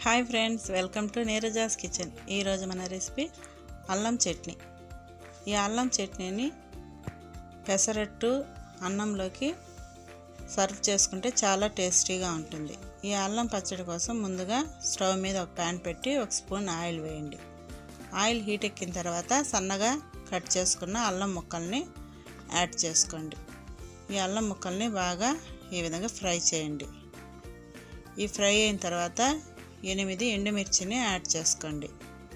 hi friends welcome to Neeraja's kitchen ఈరోజు మన recipe అల్లం చట్నీ ఈ అల్లం చట్నీని పెసరట్టు అన్నంలోకి సర్వ్ చేసుకుంటే చాలా టేస్టీగా ఉంటుంది ఈ అల్లం పచ్చడి కోసం ముందుగా స్టవ్ మీద ఒక ప్యాన్ పెట్టి ఒక స్పూన్ ఆయిల్ వేయండి ఆయిల్ హీట్ ఎక్కిన తర్వాత సన్నగా కట్ చేసుకున్న అల్లం ముక్కల్ని యాడ్ చేసుకోండి ఈ అల్లం ముక్కల్ని బాగా ఈ విధంగా ఫ్రై చేయండి ఈ ఫ్రై అయిన తర్వాత ఎనిమిది ఎండుమిర్చిని యాడ్ చేసుకోండి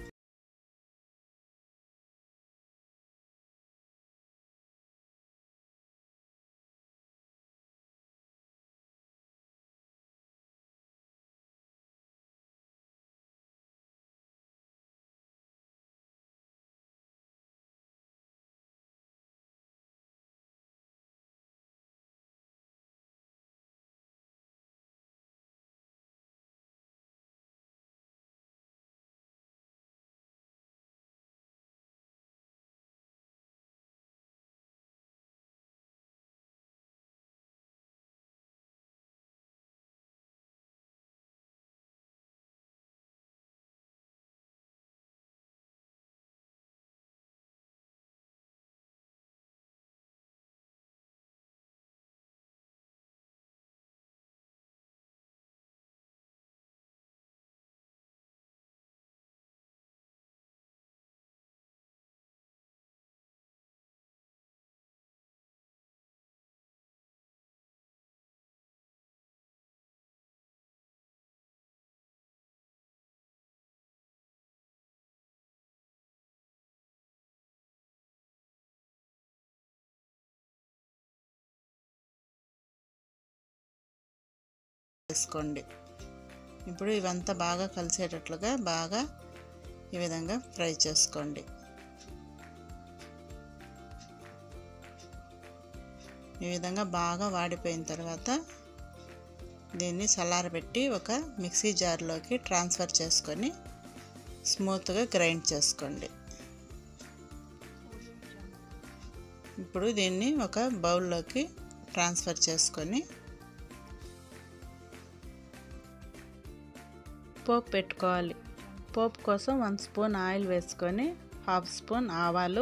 వేసుకోండి ఇప్పుడు ఇవంతా బాగా కలిసేటట్లుగా బాగా ఈ విధంగా ఫ్రై చేసుకోండి ఈ విధంగా బాగా వాడిపోయిన తర్వాత దీన్ని చల్లారబెట్టి ఒక మిక్సీ జార్లోకి ట్రాన్స్ఫర్ చేసుకొని స్మూత్గా గ్రైండ్ చేసుకోండి ఇప్పుడు దీన్ని ఒక బౌల్లోకి ట్రాన్స్ఫర్ చేసుకొని పోపు పెట్టుకోవాలి పోపు కోసం వన్ స్పూన్ ఆయిల్ వేసుకొని హాఫ్ స్పూన్ ఆవాలు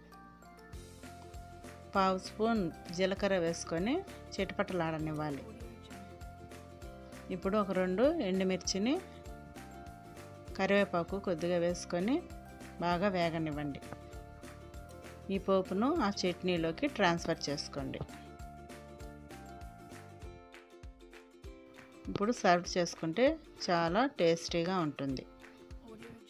పావు స్పూన్ జీలకర్ర వేసుకొని చిటపటలాడనివ్వాలి ఇప్పుడు ఒక రెండు ఎండుమిర్చిని కరివేపాకు కొద్దిగా వేసుకొని బాగా వేగనివ్వండి ఈ పోపును ఆ చట్నీలోకి ట్రాన్స్ఫర్ చేసుకోండి ఇప్పుడు సర్వ్ చేసుకుంటే చాలా టేస్టీగా ఉంటుంది